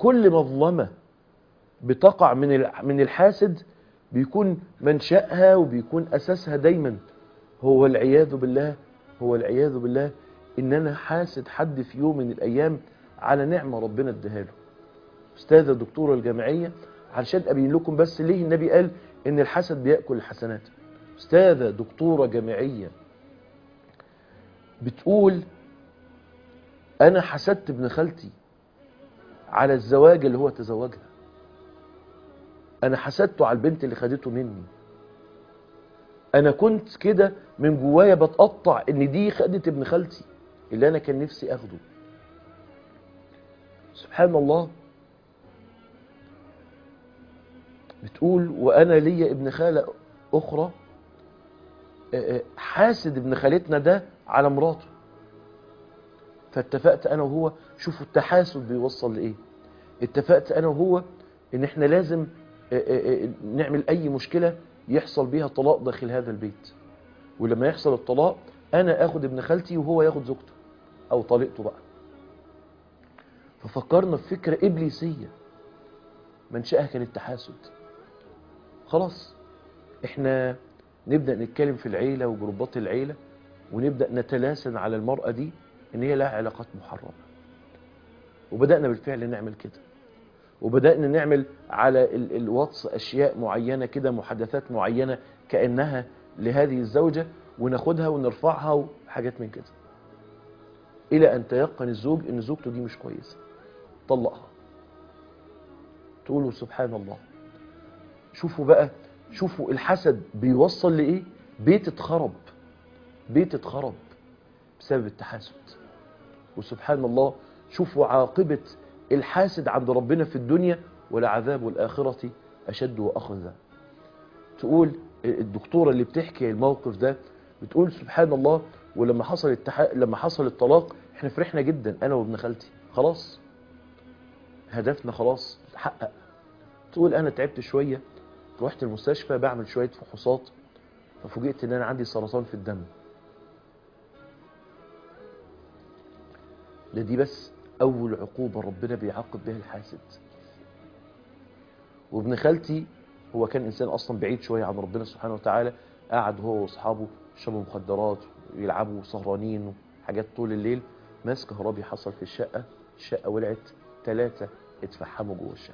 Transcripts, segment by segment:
كل مظلمة بتقع من ال- من الحاسد بيكون منشأها وبيكون أساسها دايما هو العياذ بالله هو العياذ بالله إن أنا حاسد حد في يوم من الأيام على نعمة ربنا اداها له أستاذة دكتورة الجامعية علشان أبين لكم بس ليه النبي قال إن الحسد بيأكل الحسنات أستاذة دكتورة جامعية بتقول أنا حسدت ابن خالتي على الزواج اللي هو تزوجها أنا حسدته على البنت اللي خدته مني أنا كنت كده من جوايا بتقطع إن دي خدت ابن خالتي اللي أنا كان نفسي أخده سبحان الله بتقول وأنا ليا ابن خالة أخرى آه، آه، حاسد ابن خالتنا ده على مراته فاتفقت انا وهو شوفوا التحاسد بيوصل لايه اتفقت انا وهو ان احنا لازم آه، آه، آه، نعمل اي مشكلة يحصل بيها طلاق داخل هذا البيت ولما يحصل الطلاق انا اخد ابن خالتي وهو ياخد زوجته او طليقته بقى ففكرنا في فكرة ابليسية منشأها كان التحاسد خلاص احنا نبدأ نتكلم في العيلة وجروبات العيلة ونبدأ نتلاسن على المرأة دي ان هي لها علاقات محرمة وبدأنا بالفعل نعمل كده وبدأنا نعمل على ال- الواتس اشياء معينة كده محادثات معينة كأنها لهذه الزوجة وناخدها ونرفعها وحاجات من كده الى ان تيقن الزوج ان زوجته دي مش كويسة طلقها تقولوا سبحان الله شوفوا بقى شوفوا الحسد بيوصل لايه بيت اتخرب بيت اتخرب بسبب التحاسد وسبحان الله شوفوا عاقبة الحاسد عند ربنا في الدنيا ولعذاب الآخرة أشد وأخذ تقول الدكتورة اللي بتحكي الموقف ده بتقول سبحان الله ولما حصل التح... لما حصل الطلاق احنا فرحنا جدا انا وابن خالتي خلاص هدفنا خلاص اتحقق تقول انا تعبت شوية رحت المستشفى بعمل شوية فحوصات ففوجئت ان انا عندي سرطان في الدم ده دي بس اول عقوبة ربنا بيعاقب بها الحاسد وابن خالتي هو كان انسان اصلا بعيد شوية عن ربنا سبحانه وتعالى قعد هو واصحابه يشربوا مخدرات ويلعبوا سهرانين وحاجات طول الليل ماس كهربي حصل في الشقة الشقة ولعت ثلاثة اتفحموا جوه الشقة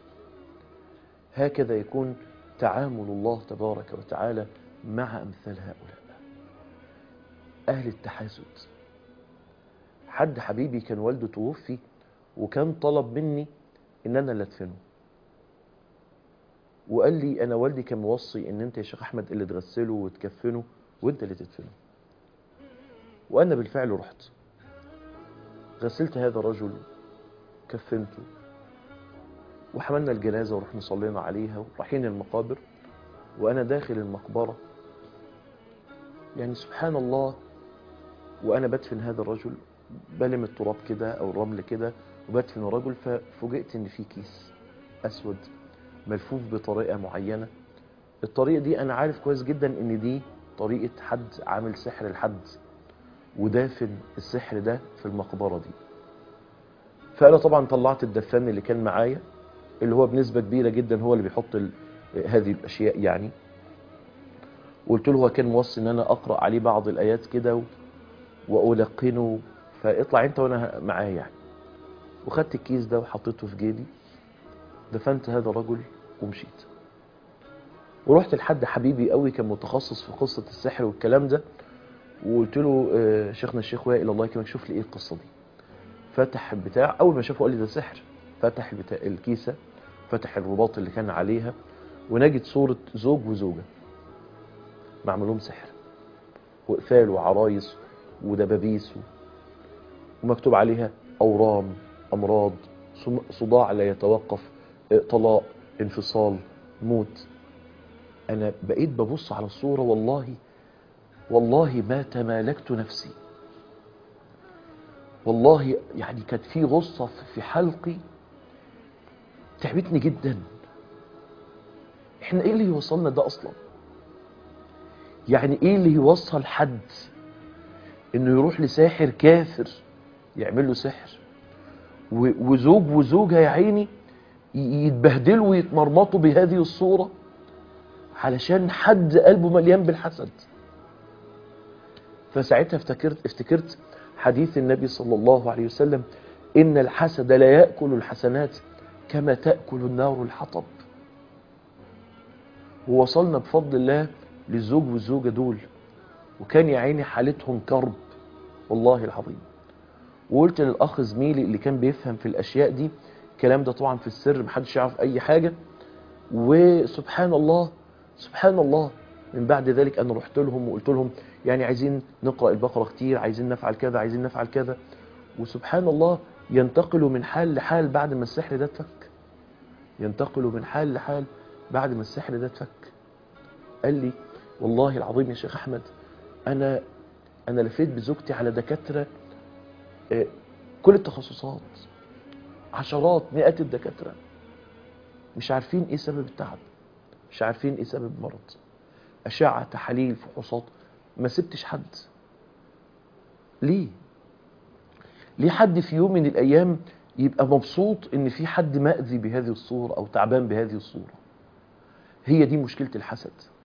هكذا يكون تعامل الله تبارك وتعالى مع أمثال هؤلاء أهل التحاسد حد حبيبي كان والده توفي وكان طلب مني ان انا اللي ادفنه وقال لي انا والدي كان موصي ان انت يا شيخ احمد اللي تغسله وتكفنه وانت اللي تدفنه وانا بالفعل رحت غسلت هذا الرجل كفنته وحملنا الجنازة ورحنا صلينا عليها ورايحين المقابر وانا داخل المقبرة يعني سبحان الله وانا بدفن هذا الرجل بلم التراب كده او الرمل كده وبدفن الرجل ففوجئت ان في كيس اسود ملفوف بطريقة معينة الطريقة دي انا عارف كويس جدا ان دي طريقة حد عامل سحر لحد ودافن السحر ده في المقبرة دي فانا طبعا طلعت الدفان اللي كان معايا اللي هو بنسبة كبيرة جدا هو اللي بيحط ال- هذه الاشياء يعني وقلت له هو كان موصي ان انا اقرأ عليه بعض الايات كده و- والقنه فاطلع انت وانا معاه يعني وخدت الكيس ده وحطيته في جيبي دفنت هذا الرجل ومشيت ورحت لحد حبيبي قوي كان متخصص في قصة السحر والكلام ده وقلت له آه، شيخنا الشيخ وائل الله يكرمك شوف لي ايه القصة دي فتح البتاع اول ما شافه قال لي ده سحر فتح البتاع الكيسة فتح الرباط اللي كان عليها ونجد صورة زوج وزوجة معمول لهم سحر وقفال وعرايس ودبابيس و... ومكتوب عليها أورام أمراض صم- صداع لا يتوقف آه، طلاق انفصال موت أنا بقيت ببص على الصورة والله والله ما تمالكت نفسي والله يعني كانت في غصة في- في حلقي تعبتني جدا احنا ايه اللي يوصلنا ده اصلا يعني ايه اللي يوصل حد انه يروح لساحر كافر يعمل له سحر و- وزوج وزوجة يا عيني ي- يتبهدلوا ويتمرمطوا بهذه الصورة علشان حد قلبه مليان بالحسد فساعتها افتكرت افتكرت حديث النبي صلى الله عليه وسلم إن الحسد لا يأكل الحسنات كما تأكل النار الحطب ووصلنا بفضل الله للزوج والزوجة دول وكان يا عيني حالتهم كرب والله العظيم وقلت للأخ زميلي اللي كان بيفهم في الأشياء دي الكلام ده طبعا في السر محدش يعرف أي حاجة وسبحان الله سبحان الله من بعد ذلك أنا رحت لهم وقلت لهم يعني عايزين نقرأ البقرة كتير عايزين نفعل كذا عايزين نفعل كذا وسبحان الله ينتقلوا من حال لحال بعد ما السحر ده اتفك ينتقلوا من حال لحال بعد ما السحر ده اتفك قال لي والله العظيم يا شيخ أحمد أنا أنا لفيت بزوجتي على دكاترة آه، كل التخصصات عشرات مئات الدكاترة مش عارفين ايه سبب التعب مش عارفين ايه سبب المرض أشعة تحاليل فحوصات ما سبتش حد ليه ليه حد في يوم من الأيام يبقى مبسوط ان في حد مأذي بهذه الصورة او تعبان بهذه الصورة هي دي مشكلة الحسد